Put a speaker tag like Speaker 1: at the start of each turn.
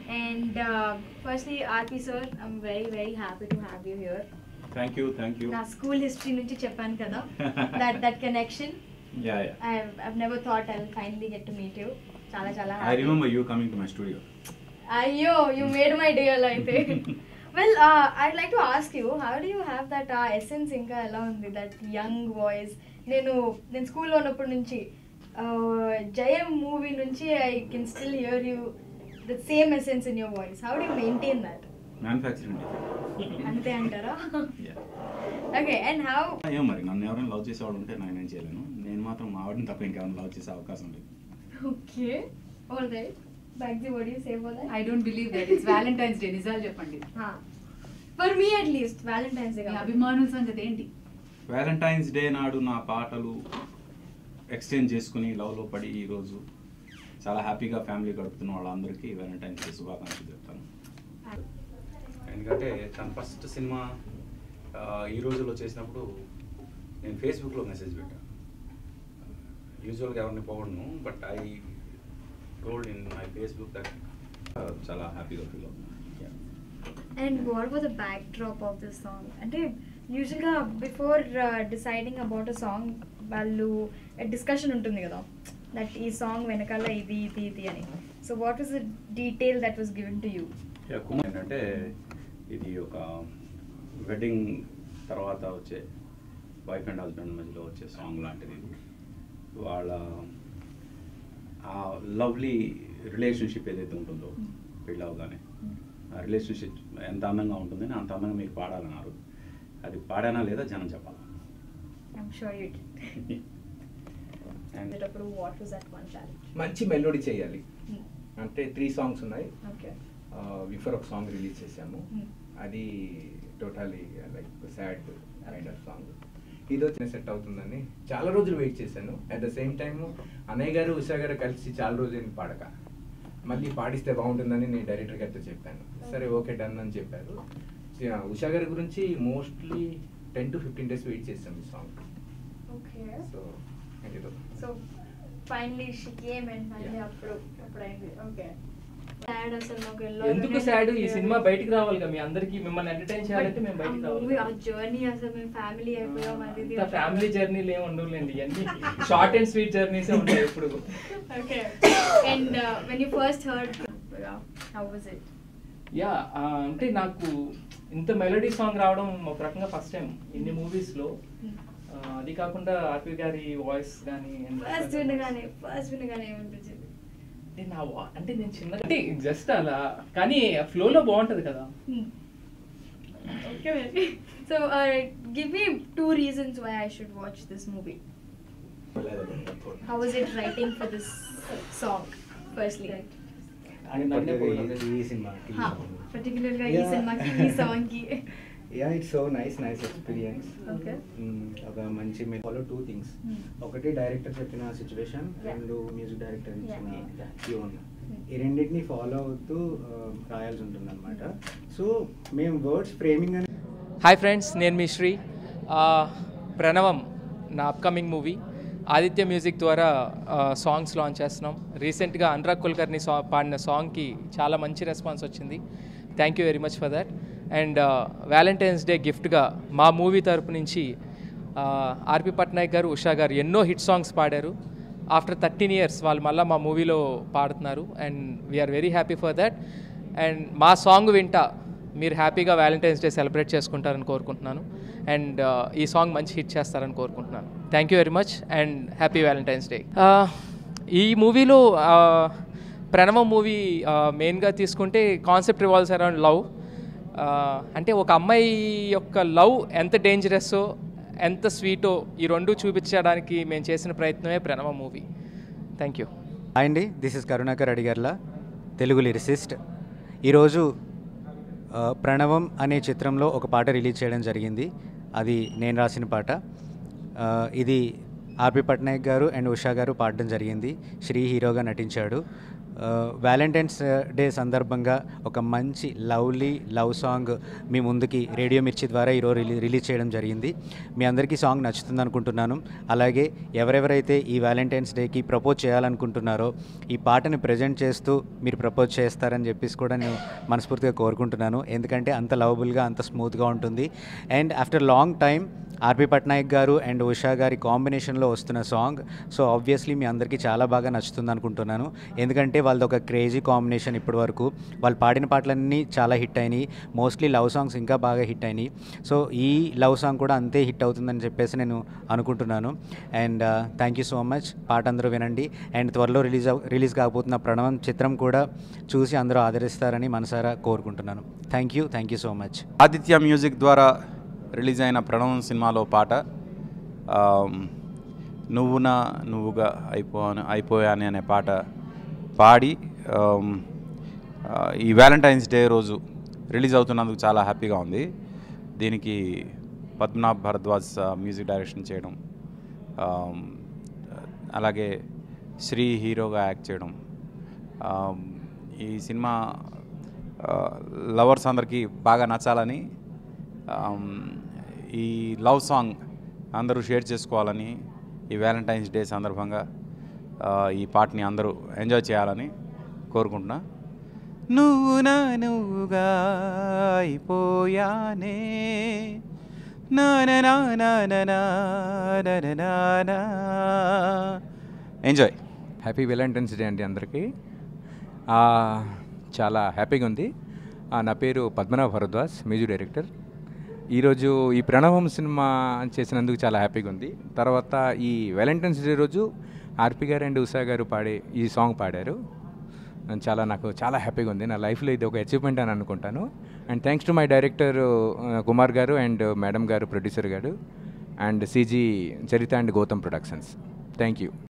Speaker 1: And uh, firstly, RP sir, I'm very very happy to have you here.
Speaker 2: Thank you thank you
Speaker 1: నా school history నుంచి చెప్పాను కదా that that connection
Speaker 2: yeah yeah
Speaker 1: I I've never thought I finally get to meet you చాలా చాలా
Speaker 2: I
Speaker 1: happy.
Speaker 2: Remember you coming to my studio
Speaker 1: అయ్యో you made my dear అయితే well I'd like to ask you how do you have that uh essence ఇంకా ఎలా ఉంది that young voice నేను నేను స్కూల్లో ఉన్నప్పటి నుంచి uh, జయం మూవీ నుంచి I can still hear you the same essence in your voice how do you maintain that
Speaker 2: manufacturing
Speaker 1: అంతే అంటారా ఓకే అండ్ హౌ
Speaker 2: ఏమో మరి నన్ను ఎవరైనా లవ్ చేసేవాడు ఉంటే నేను ఏం చేయలేను నేను మాత్రం మా ఆవిడని తప్ప ఇంకెవరైనా లవ్ చేసే అవకాశం లేదు
Speaker 1: okay all right back what you save for
Speaker 3: I don't believe that it's Valentine's day నిజాలు చెప్పండి
Speaker 1: for me at least Valentine's day
Speaker 3: మీ అభిమానుల సంగతి ఏంటి
Speaker 2: వ్యాలంటైన్స్ డే నాడు నా పాటలు ఎక్స్చేంజ్ చేసుకుని లవ్లో పడి ఈరోజు చాలా హ్యాపీగా ఫ్యామిలీ గడుపుతున్న వాళ్ళందరికీ వ్యాలంటైన్స్ డే శుభాకాంక్షలు చెప్తాను ఎందుకంటే తన ఫస్ట్ సినిమా ఆ, ఈ రోజుల్లో చేసినప్పుడు నేను ఫేస్బుక్లో మెసేజ్ పెట్టాను యూజువల్గా ఎవరిని పోవడను but I told in my Facebook that చాలా హ్యాపీగా ఫీల్ అవుతున్నాను
Speaker 1: and what was the backdrop of this song అంటే యూజువల్గా before deciding about a song వాళ్ళు డిస్కషన్ ఉంటుంది కదా దట్ ఈ సాంగ్ వెనకాల ఇది ఇది ఇది అని so what was the detail that was given to you
Speaker 2: yeah, Kumar ఏంటంటే ఇది ఒక వెడ్డింగ్ తర్వాత వచ్చే వైఫ్ అండ్ హస్బెండ్ మధ్యలో వచ్చే సాంగ్ లాంటిది ఇది వాళ్ళ ఆ లవ్లీ రిలేషన్షిప్ ఏదైతే ఉంటుందో పెళ్ళి అవగానే ఆ రిలేషన్షిప్ ఎంత అందంగా ఉంటుందని అంత అందంగా మీరు పాడాలన్నారు అది పాడానా లేదా జనం చెప్పాలి
Speaker 1: ఐఎమ్ షూర్ యూ డిడ్ అప్పుడు what was that one challenge
Speaker 4: మంచి మెలోడీ చేయాలి అంటే త్రీ సాంగ్స్ ఉన్నాయి
Speaker 1: ఓకే
Speaker 4: బిఫోర్ ఒక సాంగ్ రిలీజ్ చేశాము
Speaker 1: Hmm.
Speaker 4: అది totally like sad kind of song ఇది వచ్చిన సెట్ అవుతుందని చాలా రోజులు వెయిట్ చేశాను అట్ ద సేమ్ టైమ్ అన్నయ్య గారు ఉషా గారు కలిసి చాలా రోజులు పాడక మళ్ళీ పాడిస్తే బాగుంటుందని నేను డైరెక్టర్ గారితో చెప్పాను సరే ఓకే డన్ అని చెప్పారు Yeah, ఉషా గారి గురించి mostly ten to fifteen days wait చేశాం ఈ సాంగ్
Speaker 1: ఓకే
Speaker 4: సో ఏదో
Speaker 1: so finally she came and మళ్ళీ
Speaker 4: Yeah.
Speaker 1: అప్పుడు అప్పుడు అయింది ఓకే సాడ్ అసలు మాకు
Speaker 5: ఎందుకు సాడ్ ఈ సినిమా బయటికి రావాలి కదా మీ అందరికి మిమ్మల్ని ఎంటర్టైన్ చేయాలంటే మేము బయటికి
Speaker 1: మూవీ ఆ
Speaker 5: రావాలి
Speaker 1: జర్నీ అసలు మేము ఫ్యామిలీ అయిపోయాం అది ఇది
Speaker 5: అంత ఫ్యామిలీ జర్నీలు ఏమి ఉండవులేండి ఇవన్నీ షార్ట్ అండ్ స్వీట్ జర్నీసే ఉంటాయి ఎప్పుడు
Speaker 1: okay and when you first heard how was it
Speaker 5: yeah అంటే నాకు ఇంత మెలోడీ సాంగ్ రావడం ఒక రకంగా ఫస్ట్ టైం ఇన్ని మూవీస్ లో ఆ, అది కాకుండా ఆర్పి గారి వాయిస్ కానీ
Speaker 1: ఫస్ట్ వినగానే ఫస్ట్ వినగానే ఏమనిపించింది
Speaker 5: అంటే నా వా- అంటే నేను చిన్న అంటే జస్ట్ అలా కానీ ఫ్లోలో బాగుంటది కదా
Speaker 1: okay so give me two reasons why I should watch this movie how was it writing for this song firstly
Speaker 5: అని నన్నే పోగొట్టదు.
Speaker 6: ఈ సినిమాకి
Speaker 1: పర్టికులర్గా ఈ
Speaker 6: Yeah.
Speaker 1: సినిమాకి ఈ సాంగ్కి
Speaker 6: yeah it's so nice nice experience
Speaker 1: Okay.
Speaker 6: ఒక మంచి ఫాలో టూ థింగ్స్
Speaker 1: Hmm.
Speaker 6: ఒకటి డైరెక్టర్ చెప్పిన సిచ్యువేషన్
Speaker 1: Yeah.
Speaker 6: రెండు మ్యూజిక్ డైరెక్టర్ ఇచ్చిన
Speaker 1: Yeah.
Speaker 6: ట్యూన్ ఈ రెండింటిని ఫాలో అవుతూ ఆ, రాయాల్సి ఉంటుంది అనమాట సో మేము వర్డ్స్ ఫ్రేమింగ్ అని
Speaker 5: హాయ్ ఫ్రెండ్స్ నేను మీ శ్రీ ఆ, ప్రణవం నా అప్కమింగ్ మూవీ ఆదిత్య మ్యూజిక్ ద్వారా సాంగ్స్ లాంచ్ చేస్తున్నాం రీసెంట్గా అనురాగ్ కుల్కర్ని సా పాడిన సాంగ్కి చాలా మంచి రెస్పాన్స్ వచ్చింది thank you very much for that and Valentine's day గిఫ్ట్గా మా మూవీ తరపు నుంచి ఆర్పి పట్నాయక్ గారు ఉషా గారు ఎన్నో హిట్ సాంగ్స్ పాడారు ఆఫ్టర్ థర్టీన్ ఇయర్స్ వాళ్ళు మళ్ళీ మా మూవీలో పాడుతున్నారు and we're very happy for that and మా సాంగ్ వింటా మీరు హ్యాపీగా వ్యాలంటైన్స్ డే సెలబ్రేట్ చేసుకుంటారని కోరుకుంటున్నాను అండ్ ఈ సాంగ్ మంచి హిట్ చేస్తారని కోరుకుంటున్నాను thank you very much and happy Valentine's day ఈ మూవీలో ప్రణవం మూవీ మెయిన్గా తీసుకుంటే కాన్సెప్ట్ రివాల్వ్స్ అరౌండ్ లవ్ అంటే ఒక అమ్మాయి యొక్క లవ్ ఎంత డేంజరస్సో ఎంత స్వీటో ఈ రెండు చూపించడానికి మేము చేసిన ప్రయత్నమే Pranava movie thank you
Speaker 6: hi అండి this is Karunakar Adigarla Telugu lyricist ఈరోజు ఆ, ప్రణవం అనే చిత్రంలో ఒక పాట రిలీజ్ చేయడం జరిగింది అది నేను రాసిన పాట ఆ, ఇది ఆర్పి పట్నాయక్ గారు అండ్ ఉషా గారు పాడడం జరిగింది శ్రీ హీరోగా నటించాడు వ్యాలంటైన్స్ డే సందర్భంగా ఒక మంచి లవ్లీ లవ్ సాంగ్ మీ ముందుకి రేడియో మిర్చి ద్వారా ఈరోజు రిలీ రిలీజ్ చేయడం జరిగింది మీ అందరికీ సాంగ్ నచ్చుతుంది అనుకుంటున్నాను అలాగే ఎవరెవరైతే ఈ వ్యాలంటైన్స్ డేకి ప్రపోజ్ చేయాలనుకుంటున్నారో ఈ పాటని ప్రజెంట్ చేస్తూ మీరు ప్రపోజ్ చేస్తారని చెప్పేసి కూడా నేను మనస్ఫూర్తిగా కోరుకుంటున్నాను ఎందుకంటే అంత లవబుల్గా అంత స్మూత్గా ఉంటుంది and after long time RP Patnaik గారు అండ్ ఉషా గారి కాంబినేషన్లో వస్తున్న సాంగ్ సో ఆబ్వియస్లీ మీ అందరికీ చాలా బాగా నచ్చుతుంది అనుకుంటున్నాను ఎందుకంటే వాళ్ళది ఒక క్రేజీ కాంబినేషన్ ఇప్పటి వరకు వాళ్ళు పాడిన పాటలన్నీ చాలా హిట్ అయినాయి మోస్ట్లీ లవ్ సాంగ్స్ ఇంకా బాగా హిట్ అయినాయి సో ఈ లవ్ సాంగ్ కూడా అంతే హిట్ అవుతుందని చెప్పేసి నేను అనుకుంటున్నాను and thank you so much పాట అందరూ వినండి అండ్ త్వరలో రిలీజ్ అవ్ రిలీజ్ కాబోతున్న ప్రణవం చిత్రం కూడా చూసి అందరూ ఆదరిస్తారని మనసారా కోరుకుంటున్నాను thank you thank you so much
Speaker 2: Aditya music ద్వారా రిలీజ్ అయిన ప్రణవం సినిమాలో పాట ఆమ్, నువ్వునా నువ్వుగా అయిపోయాను అయిపోయాను అనే పాట పాడి ఆమ్, ఆ, ఈ వ్యాలంటైన్స్ డే రోజు రిలీజ్ అవుతున్నందుకు చాలా హ్యాపీగా ఉంది దీనికి పద్మనాభ్ భరద్వాజ్ ఆ, మ్యూజిక్ డైరెక్షన్ చేయడం ఆమ్, అలాగే శ్రీ హీరోగా యాక్ట్ చేయడం ఆమ్, ఈ సినిమా ఆ, లవర్స్ అందరికీ బాగా నచ్చాలని ఆమ్, ఈ లవ్ సాంగ్ అందరూ షేర్ చేసుకోవాలని ఈ వ్యాలంటైన్స్ డే సందర్భంగా ఆ, ఈ పాటని అందరూ ఎంజాయ్ చేయాలని కోరుకుంటున్నా నువ్వు నా నువ్వుగా అయిపోయానే నా నా నా నా నా నా నా నా నా నా. ఎంజాయ్
Speaker 4: హ్యాపీ వ్యాలంటైన్స్ డే అండి అందరికీ ఆ, చాలా హ్యాపీగా ఉంది ఆ, నా పేరు పద్మనాభ భరద్వాజ్ మ్యూజిక్ డైరెక్టర్ ఈరోజు ఈ ప్రణవం సినిమా చేసినందుకు చాలా హ్యాపీగా ఉంది తర్వాత ఈ వ్యాలంటైన్స్ డే రోజు ఆర్పి గారు అండ్ ఉషా గారు పాడే ఈ సాంగ్ పాడారు చాలా నాకు చాలా హ్యాపీగా ఉంది నా లైఫ్లో ఇది ఒక అచీవ్మెంట్ అని అనుకుంటాను and thanks to my director Kumar గారు అండ్ మేడం గారు ప్రొడ్యూసర్ గారు and CG Charitha and Gautam productions thank you